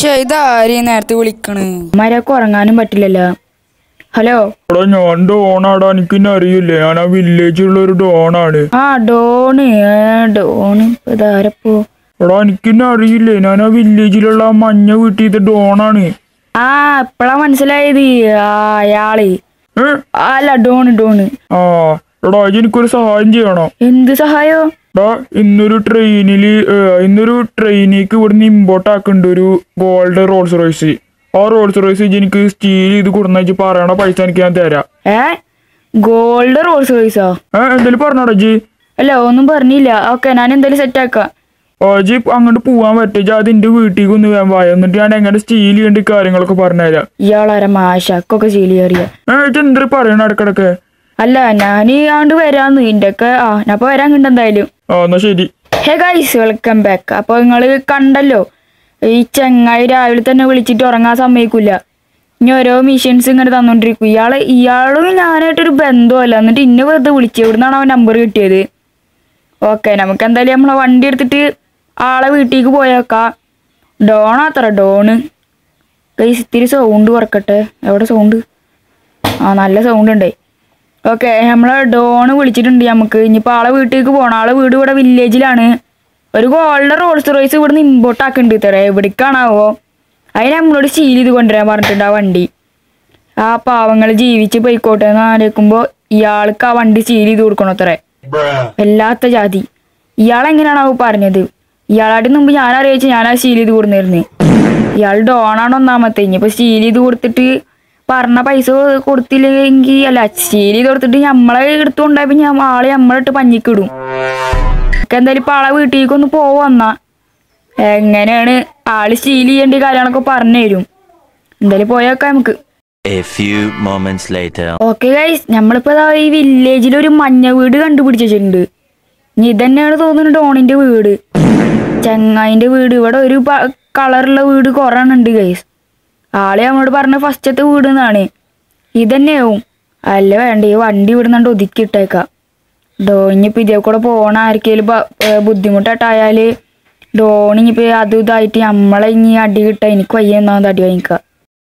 പക്ഷെ ഇതാരെയും നേരത്തെ വിളിക്കണ് മരക്ക് ഉറങ്ങാനും പറ്റില്ലല്ലോ ഹലോ എടാ ഞാൻ ഡോണാടാ എനിക്കിന്നെ അറിയില്ലേ ഞാൻ ആ വില്ലേജിലുള്ള ഒരു ഡോണാണ് ആ ഡോണ് ഏ, ഡോണ് ഇപ്പൊ ഇതാരപ്പോ എടാ എനിക്കിന്നെ അറിയില്ലേ ഞാൻ ആ വില്ലേജിലുള്ള ആ മഞ്ഞ വീട്ടിൽ ഡോണാണ് ആ ഇപ്പളാ മനസ്സിലായത് ആ അയാള് ഏ ആ, അല്ല ഡോണ് ഡോണ് ആ എടാ ഇജ്ജ് എനിക്കൊരു സഹായം ചെയ്യണം എന്ത് സഹായോ എടാ ഇന്നൊരു ട്രെയിനിൽ ഇന്നൊരു ട്രെയിനിലേക്ക് ഇവിടുന്ന് ഇമ്പോർട്ട് ആക്കുന്നുണ്ട് ഒരു ഗോൾഡ് റോൾസ് റോയ്സ് ആ റോൾസ് റോയ്സ് ഇജ്ജ് എനിക്ക് സ്റ്റീൽ ചെയ്ത് കൊടുന്ന പറയണ പൈസ എനിക്ക് ഞാൻ തരാം ഏ ഗോൾഡ് റോൾസ് റോയ്സോ ഏ എന്തായാലും പറഞ്ഞോടാ ജി അല്ല ഒന്നും പറഞ്ഞില്ല ഓക്കെ ഞാൻ എന്തായാലും സെറ്റ് ആക്കാം ജി അങ്ങോട്ട് പോവാൻ പറ്റില്ല അതിന്റെ വീട്ടിലേക്ക് ഒന്ന് വേഗം വായ എന്നിട്ട് ഞാൻ എങ്ങനെ സ്റ്റീൽ ചെയ്യേണ്ട കാര്യങ്ങളൊക്കെ പറഞ്ഞുതരാം ഇയാളാര മാഷക്കൊക്കെ ശീലി അറിയ ഏ ഇജ്ജ് എന്തൊരു പറയണ ഇടക്കിടക്ക് അല്ല ഞാൻ ആണ്ട് വരാന്ന് ഇന്റെ ഒക്കെ ആ ഞാൻ അപ്പൊ വരാൻ കണ്ട് എന്തായാലും ആ എന്നാ ശരി ഹേ ഗൈസ് വെൽക്കം ബാക്ക് അപ്പോൾ നിങ്ങൾ കണ്ടല്ലോ ഈ ചെങ്ങായി രാവിലെ തന്നെ വിളിച്ചിട്ട് ഉറങ്ങാൻ സമ്മതിക്കില്ല ഇനി ഓരോ മിഷൻസ് ഇങ്ങനെ തന്നോണ്ടിരിക്കും ഇയാള് ഇയാളും ഞാനായിട്ടൊരു ബന്ധമല്ല എന്നിട്ട് ഇന്നെ വെറുതെ വിളിച്ചു എവിടുന്നാണ് അവൻ നമ്പർ കിട്ടിയത് ഓക്കെ നമുക്ക് എന്തായാലും നമ്മളെ വണ്ടി എടുത്തിട്ട് ആളെ വീട്ടിലേക്ക് പോയേക്കാം ഡോണാത്ര ഡോണ് ഗൈസ് ഇത്തിരി സൗണ്ട് കുറക്കട്ടെ എവിടെ സൗണ്ട് ആ നല്ല സൗണ്ട് ഉണ്ട് ഓക്കെ നമ്മളെ ഡോണ് വിളിച്ചിട്ടുണ്ട് നമുക്ക് ഇനിയിപ്പോൾ ആളെ വീട്ടിലേക്ക് പോകണം ആളെ വീട് ഇവിടെ വില്ലേജിലാണ് ഒരു ഗോൾഡ് റോൾസ് റോയ്സ് ഇവിടുന്ന് ഇമ്പോർട്ട് ആക്കുന്നുണ്ട് ഇത്ര എവിടേക്കാണാവോ അതിന് നമ്മളോട് സീൽ ചെയ്ത് കൊണ്ടുവരാൻ പറഞ്ഞിട്ടുണ്ട് ആ വണ്ടി ആ പാവങ്ങൾ ജീവിച്ച് പോയിക്കോട്ടെ എന്ന് ആലോചിക്കുമ്പോൾ ഇയാൾക്ക് ആ വണ്ടി സീൽ ചെയ്ത് കൊടുക്കണം അത്രേ വല്ലാത്ത ജാതി ഇയാളെങ്ങനെയാണാവോ പറഞ്ഞത് ഇയാളായിട്ട് മുമ്പ് ഞാൻ അറിയിച്ച് ഞാൻ ആ സീൽ ചെയ്ത് കൊടുന്നിരുന്നു ഇയാൾ ഡോണാണ് ഒന്നാമത്തെ ഇനിയിപ്പോൾ സീൽ ചെയ്ത് കൊടുത്തിട്ട് പറഞ്ഞ പൈസ കൊടുത്തില്ലെങ്കിൽ അല്ല സീൽ ചെയ്ത് കൊടുത്തിട്ട് നമ്മളെ എടുത്തുകൊണ്ടായപ്പോൾ ഞാൻ ആളെ നമ്മളിട്ട് പഞ്ഞിക്കിടും ഒക്കെ എന്തായാലും ഇപ്പം ആളെ വീട്ടിലേക്ക് ഒന്ന് പോവന്നാ എങ്ങനെയാണ് ആള് സീൽ ചെയ്യേണ്ട കാര്യങ്ങളൊക്കെ പറഞ്ഞു തരും എന്തായാലും പോയേക്കാം നമുക്ക് A few moments later. Okay guys നമ്മളിപ്പോ ദാ ഈ വില്ലേജിൽ ഒരു മഞ്ഞ വീട് കണ്ടുപിടിച്ചിട്ടുണ്ട് ഇനി ഇതന്നെയാണ് തോന്നുന്നു ഡോണിന്റെ വീട് ചങ്ങായിന്റെ വീട് ഇവിടെ ഒരു കളറുള്ള വീട് കുറേ ഉണ്ട് ഗൈസ് ആളെ നമ്മളോട് പറഞ്ഞ ഫസ്റ്റത്തെ വീട് എന്നാണ് ഇതന്നെയാവും അല്ല വേണ്ട ഈ വണ്ടി ഇവിടെ നിന്നുണ്ട് ഒതുക്കി ഇട്ടേക്കാം ഡോണിഞ്ഞിപ്പോ ഇതേ കൂടെ പോണ ആർക്കെങ്കിലും ബ- ഏ, ബുദ്ധിമുട്ടായിട്ടായാല് ഡോണിഞ്ഞിപ്പോ അതും ഇതായിട്ട് നമ്മളെ ഇനി അടി കിട്ടാ എനിക്ക് വയ്യ എന്നാ അടി വാങ്ങിക്കാം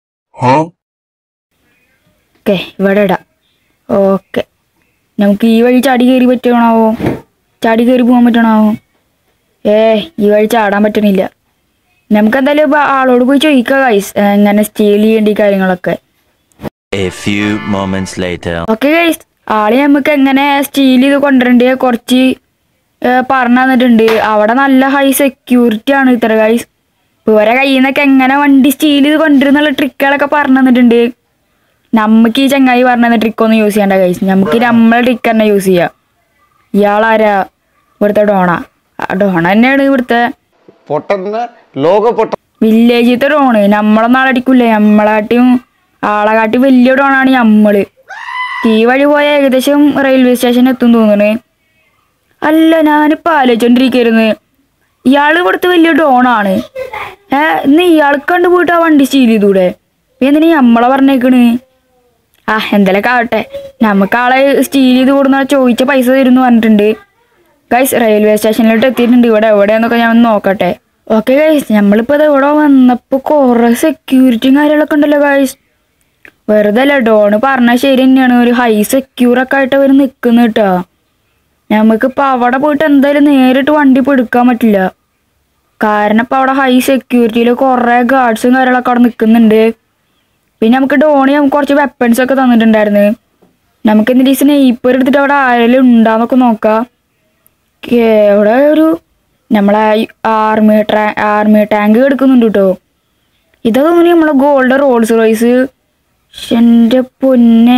ഓക്കെ ഇവിടെ ഇടാം ഓക്കെ നമുക്ക് ഈ വഴി ചാടി കയറി പറ്റണാവോ ചാടി കയറി പോകാൻ പറ്റണാവോ ഏ ഈ വഴി ചാടാൻ പറ്റണില്ല നമുക്ക് എന്തായാലും ഇപ്പൊ ആളോട് പോയി ചോദിക്കാം ഗൈസ് എങ്ങനെ സ്റ്റീൽ ചെയ്യേണ്ട ഈ കാര്യങ്ങളൊക്കെ A few moments later. Okay guys ആള് നമുക്ക് എങ്ങനെ സ്റ്റീൽ ചെയ്ത് കൊണ്ടുവരണ്ടേ കുറച്ച് പറഞ്ഞു തന്നിട്ടുണ്ട് അവിടെ നല്ല ഹൈ സെക്യൂരിറ്റി ആണ് ഇത്ര ഗൈസ് ഇവരെ കയ്യിൽ നിന്നൊക്കെ എങ്ങനെ വണ്ടി സ്റ്റീൽ ചെയ്ത് കൊണ്ടുവരുന്നുള്ള ട്രിക്കുകളൊക്കെ പറഞ്ഞു തന്നിട്ടുണ്ട് നമുക്ക് ഈ ചങ്ങായി പറഞ്ഞു തന്ന ട്രിക്കൊന്നും യൂസ് ചെയ്യണ്ട ഗൈസ് നമുക്ക് നമ്മളെ ട്രിക്ക് തന്നെ യൂസ് ചെയ്യാം ഇയാളാരാ ഇവിടുത്തെ ഡോണ ആ, ഡോണ തന്നെയാണ് ഇവിടുത്തെ പൊട്ടന്ന ലോക പൊട്ട വില്ലേജിലത്തെ ഡോണ് നമ്മളൊന്നും ആളടിക്കൂലേ നമ്മളാട്ടിയും ആളെ കാട്ടി വലിയ ഡോണാണ് നമ്മള് ഈ വഴി പോയ ഏകദേശം റെയിൽവേ സ്റ്റേഷൻ എത്തും തോന്നുന്നു അല്ല ഞാനിപ്പോ ആലോചിച്ചോണ്ടിരിക്കുന്നു ഇയാള് ഇവിടുത്തെ വലിയ ഡോണാണ് ഏ ഇന്ന് ഇയാൾക്ക് കണ്ടു പോയിട്ട് ആ വണ്ടി സ്റ്റീൽ ചെയ്തൂടെ ഇപ്പൊ എന്തിനാ നമ്മളെ പറഞ്ഞേക്കണ് ആ എന്തെങ്കിലുമൊക്കെ ആവട്ടെ നമുക്ക് ആളെ സ്റ്റീൽ ചെയ്ത് കൊടുന്ന ചോദിച്ച പൈസ തരുന്നു പറഞ്ഞിട്ടുണ്ട് ഗൈസ് റെയിൽവേ സ്റ്റേഷനിലോട്ട് എത്തിയിട്ടുണ്ട് ഇവിടെ എവിടെയാന്നൊക്കെ ഞാൻ ഒന്ന് നോക്കട്ടെ ഓക്കെ ഗൈസ് നമ്മളിപ്പോൾ ഇത് ഇവിടെ വന്നപ്പോൾ കുറേ സെക്യൂരിറ്റിയും കാര്യങ്ങളൊക്കെ ഉണ്ടല്ലോ ഗൈസ് വെറുതെ അല്ല ഡോണ് പറഞ്ഞാൽ ശരി തന്നെയാണ് ഒരു ഹൈ സെക്യൂർ ഒക്കെ ആയിട്ട് അവർ നിൽക്കുന്ന കേട്ടോ നമുക്കിപ്പോൾ അവിടെ പോയിട്ട് എന്തായാലും നേരിട്ട് വണ്ടി ഇപ്പോൾ എടുക്കാൻ പറ്റില്ല കാരണം ഇപ്പോൾ അവിടെ ഹൈ സെക്യൂരിറ്റിയിൽ കുറേ ഗാർഡ്സും കാര്യങ്ങളൊക്കെ അവിടെ നിൽക്കുന്നുണ്ട് പിന്നെ നമുക്ക് ഡോണി നമുക്ക് കുറച്ച് വെപ്പൺസ് ഒക്കെ തന്നിട്ടുണ്ടായിരുന്നു നമുക്ക് എന്തെങ്കിലും സ്നേഹിപ്പർ എടുത്തിട്ട് അവിടെ ആരെങ്കിലും ഉണ്ടാന്നൊക്കെ നോക്കാം കേ- അവിടെ ഒരു നമ്മളെ ആർമി ട്രാ ആർമി ടാങ്ക് എടുക്കുന്നുണ്ട് കേട്ടോ ഇതാ തോന്നുന്നു നമ്മളെ ഗോൾഡ് റോൾസ് റോയ്സ് എൻ്റെ പൊന്നെ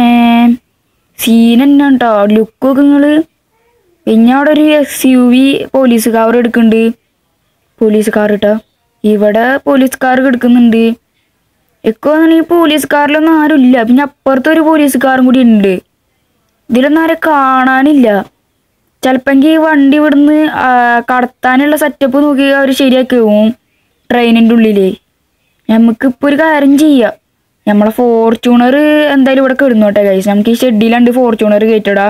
സീൻ തന്നെ കേട്ടോ ലുക്കൊക്കെ നിങ്ങള് പിന്നെ അവിടെ ഒരു S U V police car എടുക്കുന്നുണ്ട് പോലീസ് കാർ കേട്ടോ ഇവിടെ പോലീസ് കാർ എടുക്കുന്നുണ്ട് ഒക്കെ ഈ പോലീസ് കാറിലൊന്നും ആരും ഇല്ല പിന്നെ അപ്പുറത്ത് ഒരു പോലീസ് കാറും കൂടി ഉണ്ട് ഇതിലൊന്നും ആരെ കാണാനില്ല ചിലപ്പെങ്കിൽ ഈ വണ്ടി ഇവിടുന്ന് ആ, കടത്താനുള്ള സെറ്റപ്പ് നോക്കി അവർ ശരിയാക്കി പോവും ട്രെയിനിൻ്റെ ഉള്ളില് നമുക്കിപ്പോൾ ഒരു കാര്യം ചെയ്യാം നമ്മളെ ഫോർച്യൂണർ എന്തായാലും ഇവിടെ കിടന്നോട്ടെ കൈസ് നമുക്ക് ഈ ഷെഡിലുണ്ട് ഫോർച്യൂണർ കയറ്റിടാം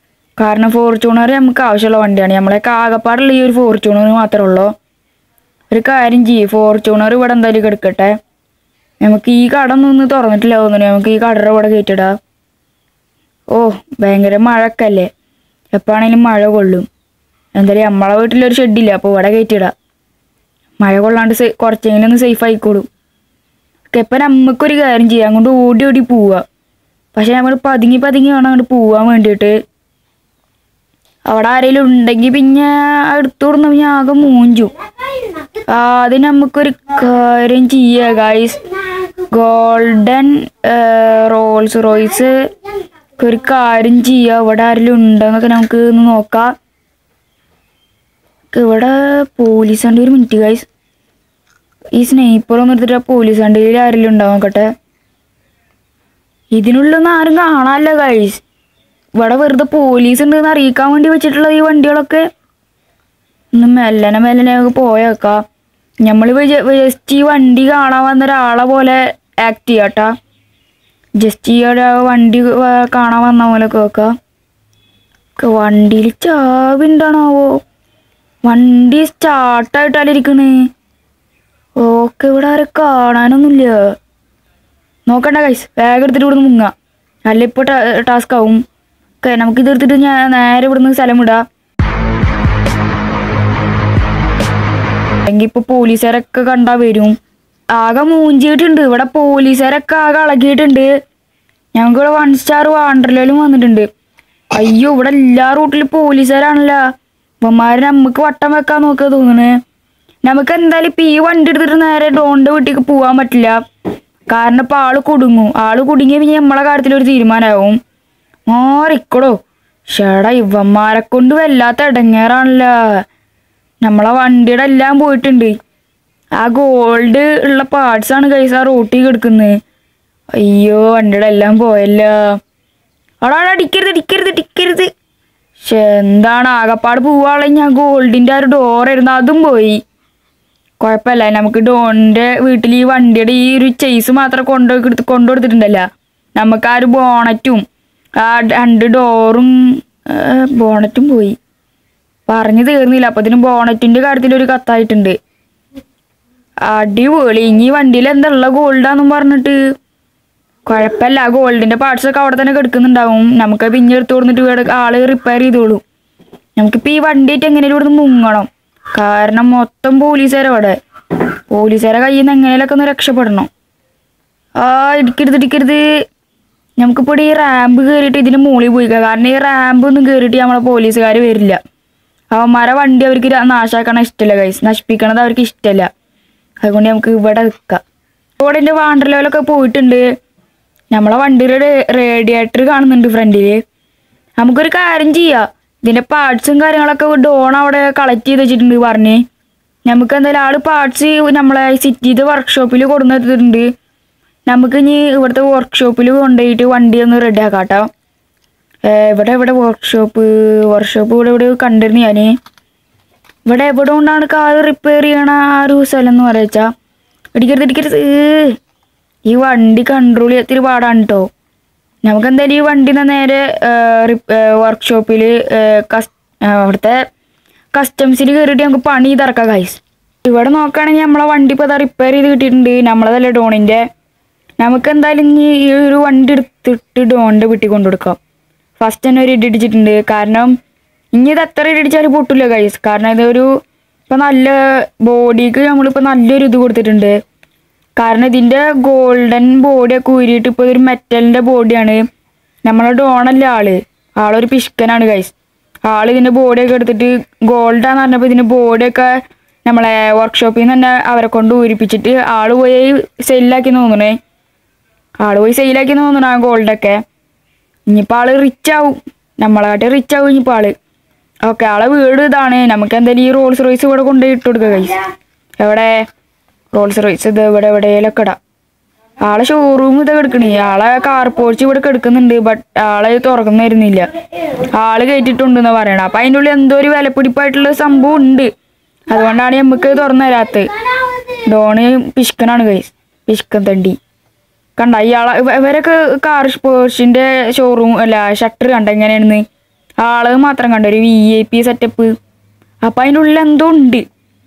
കാരണം ഫോർച്യൂണർ നമുക്ക് ആവശ്യമുള്ള വണ്ടിയാണ് നമ്മളെ ആകപ്പാടുള്ള ഈ ഒരു ഫോർച്യൂണർ മാത്രമേ ഉള്ളൂ ഒരു കാര്യം ചെയ്യ് ഫോർച്യൂണർ ഇവിടെ എന്തായാലും കിടക്കട്ടെ നമുക്ക് ഈ കട ഒന്നും തുറന്നിട്ടില്ല തോന്നുന്നു നമുക്ക് ഈ കടയുടെ ഇവിടെ കയറ്റിടാം ഓ ഭയങ്കര മഴക്കല്ലേ എപ്പോഴാണേലും മഴ കൊള്ളും എന്തായാലും നമ്മളെ വീട്ടിലൊരു ഷെഡില്ല അപ്പോൾ ഇവിടെ കയറ്റിടാം മഴ കൊള്ളാണ്ട് സേ- കുറച്ചെങ്കിലും ഒന്ന് സേഫ് ആയിക്കോളും ഒക്കെ ഇപ്പം നമുക്കൊരു കാര്യം ചെയ്യാം അങ്ങോട്ട് ഓടി ഓടി പോവുക പക്ഷെ നമ്മൾ പതുങ്ങി പതുങ്ങി വേണം അങ്ങോട്ട് പോവാൻ വേണ്ടിയിട്ട് അവിടെ ആരെങ്കിലും ഉണ്ടെങ്കിൽ പിന്നെ അടുത്ത് കൊടുന്ന പിന്നെ ആകെ മൂഞ്ചു ആദ്യം നമുക്കൊരു കാര്യം ചെയ്യുക ഗൈസ് ഗോൾഡൻ റോൾസ് റോയ്സ് ഒരു കാര്യം ചെയ്യുക ഇവിടെ ആരെങ്കിലും ഉണ്ടോന്നൊക്കെ നമുക്ക് ഒന്ന് നോക്കാം ഇവിടെ പോലീസ് വണ്ടി ഒരു മിനിറ്റ് ഗൈസ് ഈ സ്നേഹിപ്പർ ഒന്ന് എടുത്തിട്ട് ആ പോലീസ് വണ്ടിയിൽ ആരെങ്കിലും ഉണ്ടാവും നോക്കട്ടെ ഇതിനുള്ളൊന്നും ആരും കാണാനല്ല ഗൈസ് ഇവിടെ വെറുതെ പോലീസ് ഉണ്ടെന്ന് അറിയിക്കാൻ വേണ്ടി വെച്ചിട്ടുള്ള ഈ വണ്ടികളൊക്കെ ഒന്ന് മെല്ലനെ മെല്ലനെ ഒക്കെ പോയേക്കാം നമ്മൾ ജസ്റ്റ് ഈ വണ്ടി കാണാൻ വന്ന ഒരാളെ പോലെ ആക്ട് ചെയ്യാട്ടാ ജസ്റ്റ് ഈ ഒരു വണ്ടി വ- കാണാൻ വന്ന പോലെ കേൾക്കാം വണ്ടിയിൽ ചാവി ഉണ്ടാണാവോ വണ്ടി സ്റ്റാർട്ടായിട്ടല്ല ഇരിക്കണ് ഓക്കെ ഇവിടെ ആരെ കാണാനൊന്നുമില്ല നോക്കണ്ട കൈസ് വേഗം എടുത്തിട്ട് ഇവിടുന്ന് മുങ്ങാം അല്ല ഇപ്പോൾ ടാസ്ക് ആവും ഓക്കെ നമുക്ക് ഇത് എടുത്തിട്ട് ഞാൻ നേരെ ഇവിടുന്ന് സ്ഥലം വിടാം അല്ലെങ്കിൽ ഇപ്പൊ പോലീസുകാരൊക്കെ കണ്ടാ വരും ആകെ മൂഞ്ചിയിട്ടുണ്ട് ഇവിടെ പോലീസുകാരൊക്കെ ആകെ ഇളകിയിട്ടുണ്ട് ഞങ്ങൾക്ക് ഇവിടെ വൺ സ്റ്റാർ വാണ്ടർലും വന്നിട്ടുണ്ട് അയ്യോ ഇവിടെ എല്ലാ റൂട്ടിലും പോലീസുകാരാണല്ലോ ഇവന്മാര് നമുക്ക് വട്ടം വെക്കാൻ നോക്കുക തോന്നണ് നമുക്ക് എന്തായാലും ഇപ്പൊ ഈ വണ്ടി എടുത്തിട്ട് നേരെ ഡോണിന്റെ വീട്ടിലേക്ക് പോവാൻ പറ്റില്ല കാരണം ഇപ്പൊ ആള് കുടുങ്ങും ആള് കുടുങ്ങിയ പിന്നെ നമ്മളെ കാര്യത്തിൽ ഒരു തീരുമാനമാവും മാറിക്കടോ ഷേടാ ഇവന്മാരെ കൊണ്ട് വല്ലാത്ത ഇടങ്ങേറാണല്ലോ നമ്മളെ വണ്ടിയുടെ എല്ലാം പോയിട്ടുണ്ട് ആ ഗോൾഡ് ഉള്ള പാർട്സ് ആണ് കൈസ് ആ റോട്ടിൽ കിടക്കുന്നത് അയ്യോ വണ്ടിയുടെ എല്ലാം പോയല്ലോ അവിടെ അവിടെ അടിക്കരുത് അടിക്കരുത് അടിക്കരുത് പക്ഷെ എന്താണ് ആകപ്പാട് പോവാളെ ഞാൻ ഗോൾഡിന്റെ ആ ഒരു ഡോറായിരുന്നു അതും പോയി കുഴപ്പമില്ല നമുക്ക് ഡോണിന്റെ വീട്ടിൽ ഈ വണ്ടിയുടെ ഈ ഒരു ചെയ്സ് മാത്രം കൊണ്ടു കൊണ്ടുകൊടുത്തിട്ടുണ്ടല്ലോ നമുക്ക് ആ ഒരു ബോണറ്റും ആ രണ്ട് ഡോറും ബോണറ്റും പോയി പറഞ്ഞു തീർന്നില്ല അപ്പത്തിന് ബോണറ്റിന്റെ കാര്യത്തിൽ ഒരു കത്തായിട്ടുണ്ട് അടിപൊളി ഇനി വണ്ടിയിൽ എന്താ ഉള്ള ഗോൾഡാന്നും പറഞ്ഞിട്ട് കുഴപ്പമില്ല ആ ഗോൾഡിന്റെ പാർട്സ് ഒക്കെ അവിടെ തന്നെ കിടക്കുന്നുണ്ടാവും നമുക്ക് പിന്നെ എടുത്തു കൊടുത്തിട്ട് ഇവിടെ ആള് റിപ്പയർ ചെയ്തോളൂ നമുക്കിപ്പോ ഈ വണ്ടിയായിട്ട് എങ്ങനെയും ഇവിടുന്ന് മുങ്ങണം കാരണം മൊത്തം പോലീസുകാരെ അവിടെ പോലീസുകാരെ കയ്യിൽ നിന്ന് എങ്ങനെയൊക്കെ ഒന്ന് രക്ഷപ്പെടണം ആ ഇടിക്കരുത് ഇടിക്കരുത് നമുക്കിപ്പോൾ ഈ റാമ്പ് കയറിയിട്ട് ഇതിന് മുകളിൽ പോയിക്കാം കാരണം ഈ റാമ്പ് ഒന്നും കയറിയിട്ട് നമ്മളെ പോലീസുകാർ വരില്ല അവന്മാരെ വണ്ടി അവർക്ക് ര- നാശാക്കണ ഇഷ്ടമല്ല കൈസ് നശിപ്പിക്കണത് അവർക്ക് ഇഷ്ടമല്ല അതുകൊണ്ട് നമുക്ക് ഇവിടെ നിൽക്കാം ഇവിടെ എൻ്റെ വാണ്ടർ ലെവലൊക്കെ പോയിട്ടുണ്ട് നമ്മളെ വണ്ടിയുടെ റേഡിയേറ്റർ കാണുന്നുണ്ട് ഫ്രണ്ടില് നമുക്കൊരു കാര്യം ചെയ്യാം ഇതിന്റെ പാർട്സും കാര്യങ്ങളൊക്കെ ഡോൺ അവിടെ കളക്ട് ചെയ്ത് വെച്ചിട്ടുണ്ട് പറഞ്ഞ് നമുക്ക് എന്തായാലും ആള് പാർട്സ് നമ്മളെ സിറ്റിത്തെ വർക്ക്ഷോപ്പിൽ കൊടുന്നിട്ടുണ്ട് നമുക്ക് ഇനി ഇവിടുത്തെ വർക്ക്ഷോപ്പിൽ കൊണ്ടുപോയിട്ട് വണ്ടി ഒന്ന് റെഡി ആക്കാം കേട്ടോ ഇവിടെ ഇവിടെ വർക്ക്ഷോപ്പ് വർക്ക്ഷോപ്പ് ഇവിടെ ഇവിടെ കണ്ടിരുന്നു ഞാൻ ഇവിടെ എവിടെ കൊണ്ടാണ് കാർ റിപ്പയർ ചെയ്യണ ആ ഒരു സ്ഥലം എന്ന് പറയാ ഇടിക്കരുത് ഇടിക്കരുത് ഈ വണ്ടി കൺട്രോൾ ചെയ്യാത്തിരി പാടാണ് കേട്ടോ നമുക്ക് എന്തായാലും ഈ വണ്ടി നേരെ വർക്ക്ഷോപ്പിൽ അവിടുത്തെ കസ്റ്റംസിൽ കയറിയിട്ട് നമുക്ക് പണി ചെയ്തിറക്കാം ഗൈസ് ഇവിടെ നോക്കുകയാണെങ്കിൽ നമ്മളെ വണ്ടി ഇപ്പോൾ റിപ്പയർ ചെയ്ത് കിട്ടിയിട്ടുണ്ട് നമ്മളതല്ലേ ഡോണിൻ്റെ നമുക്ക് എന്തായാലും ഇനി ഈ ഒരു വണ്ടി എടുത്തിട്ട് ഡോണിൻ്റെ വീട്ടിൽ കൊണ്ടു കൊടുക്കാം ഫസ്റ്റ് തന്നെ ഒരു ഇടി ഇടിച്ചിട്ടുണ്ട് കാരണം ഇനി ഇത് എത്ര ഇടി ഇടിച്ചാലും പൊട്ടില്ല ഗൈസ് കാരണം ഇതൊരു ഇപ്പം നല്ല ബോഡിക്ക് നമ്മളിപ്പോൾ നല്ലൊരു ഇത് കൊടുത്തിട്ടുണ്ട് കാരണം ഇതിൻ്റെ ഗോൾഡൻ ബോഡിയൊക്കെ ഊരിയിട്ട് ഇപ്പോൾ ഇതൊരു മെറ്റലിൻ്റെ ബോഡിയാണ് നമ്മളെ ഡോണല്ല ആള് ആളൊരു പിഷ്കനാണ് ഗൈസ് ആള് ഇതിൻ്റെ ബോഡിയൊക്കെ എടുത്തിട്ട് ഗോൾഡാന്ന് പറഞ്ഞപ്പോൾ ഇതിൻ്റെ ബോഡിയൊക്കെ നമ്മളെ വർക്ക്ഷോപ്പിൽ നിന്ന് തന്നെ അവരെ കൊണ്ട് ഊരിപ്പിച്ചിട്ട് ആള് പോയി സെയിലാക്കി തോന്നണേ ആള് പോയി സെയിലാക്കി തോന്നണ ആ ഗോൾഡൊക്കെ ഇനിയിപ്പോൾ ആള് റിച്ച് ആവും നമ്മളായിട്ട് റിച്ച് ആവും ഇനിയിപ്പോൾ ആള് ഓക്കെ ആളെ വീട് ഇതാണ് നമുക്ക് എന്തായാലും ഈ റോൾസ് റോയ്സ് ഇവിടെ കൊണ്ടുപോയി ഇട്ട് കൊടുക്കുക കൈസ് എവിടെ റോൾസ് റോയ്സ് ഇത് ഇവിടെ എവിടെയെങ്കിലൊക്കെ ഇടാം ആളെ ഷോറൂം ഇത് കിടക്കണേ ആളെ കാർ പോർച്ച് ഇവിടെ കിടക്കുന്നുണ്ട് ബട്ട് ആളെ തുറക്കുന്നു വരുന്നില്ല ആള് കയറ്റിട്ടുണ്ടെന്ന് പറയണം അപ്പൊ അതിൻ്റെ ഉള്ളിൽ എന്തോ ഒരു വിലപ്പിടിപ്പായിട്ടുള്ള സംഭവം ഉണ്ട് അതുകൊണ്ടാണ് നമുക്ക് തുറന്നു തരാത്തത് ഡോണ് പിഷ്കനാണ് കൈസ് പിഷ്കൻ തണ്ടി കണ്ട ഇയാളെ ഇവ- ഇവരൊക്കെ കാർ പോർച്ചിന്റെ ഷോറൂം അല്ല ഷട്ടർ കണ്ട എങ്ങനെയാണെന്ന് ആള് മാത്രം കണ്ട ഒരു വി ഐ പി സെറ്റപ്പ് അപ്പൊ അതിൻ്റെ ഉള്ളിൽ എന്തോ ഉണ്ട്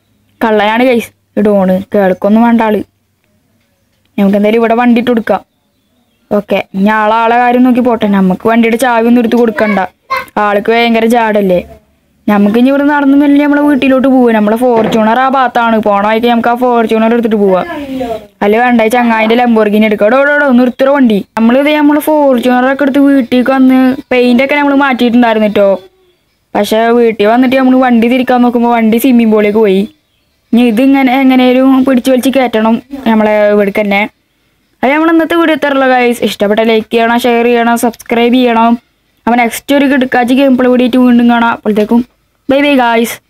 കള്ളനാണ് കൈസ് ഡോണ് കേൾക്കൊന്നും വേണ്ട ആള് നമുക്ക് എന്തായാലും ഇവിടെ വണ്ടി ഇട്ട് കൊടുക്കാം ഓക്കെ ഇനി ആളെ ആളെ കാര്യം നോക്കി പോട്ടെ നമുക്ക് വണ്ടിയുടെ ചാവി ഒന്നും എടുത്ത് കൊടുക്കണ്ട ആൾക്ക് ഭയങ്കര ചാടല്ലേ നമുക്ക് ഇനി ഇവിടെ നടന്നു മെല്ലെ നമ്മളെ വീട്ടിലോട്ട് പോവാ നമ്മളെ ഫോർച്യൂണർ ആ ഭാഗത്താണ് പോണ വഴിക്ക് നമുക്ക് ആ ഫോർച്യൂണർ എടുത്തിട്ട് പോവാ അല്ലെ വേണ്ട ഈ ചങ്ങായിന്റെ ലംബോർഗിനി എടുക്കാം ഡോ ഡോ ഡോ നിർത്തിറ വണ്ടി നമ്മളിത് നമ്മളെ ഫോർച്യൂണറൊക്കെ എടുത്ത് വീട്ടിലേക്ക് വന്ന് പെയിന്റ് ഒക്കെ നമ്മൾ മാറ്റിയിട്ടുണ്ടായിരുന്നു കേട്ടോ പക്ഷെ വീട്ടിൽ വന്നിട്ട് നമ്മൾ വണ്ടി തിരിക്കാൻ നോക്കുമ്പോൾ വണ്ടി സ്വിമ്മിംഗ് പൂളിലേക്ക് പോയി ഇനി ഇതിങ്ങനെ എങ്ങനെയും പിടിച്ചു വലിച്ച് കയറ്റണം നമ്മളെ ഇവിടേക്ക് തന്നെ അത് നമ്മൾ ഇന്നത്തെ വീഡിയോ എത്താറുള്ള ഗൈസ് ഇഷ്ടപ്പെട്ട ലൈക്ക് ചെയ്യണം ഷെയർ ചെയ്യണം സബ്സ്ക്രൈബ് ചെയ്യണം അപ്പോൾ നെക്സ്റ്റ് ഒരു കിടക്കാച്ച് ഗെയിം പ്ലേ വീഡിയോ വീണ്ടും കാണാം അപ്പോഴത്തേക്കും ബൈ ബൈ ഗായ്സ്